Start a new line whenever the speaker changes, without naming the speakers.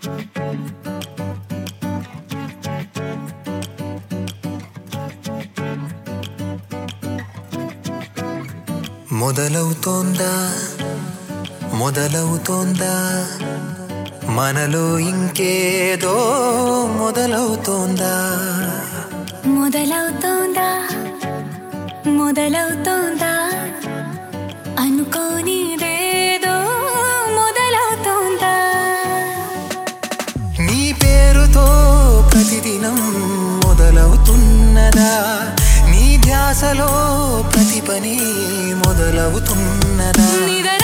మొదలవుతోందా మొదలవుతోందా మనలో ఇంకేదో మొదలవుతోందా
మొదలవుతోందా మొదలవుతోందా అనుకోనిదేదో మొదలవుతోందా
నీ పేరుతో ప్రతిదినం మొదలవుతున్నదా నీ ధ్యాసలో ప్రతి పని మొదలవుతున్నదా
నిదర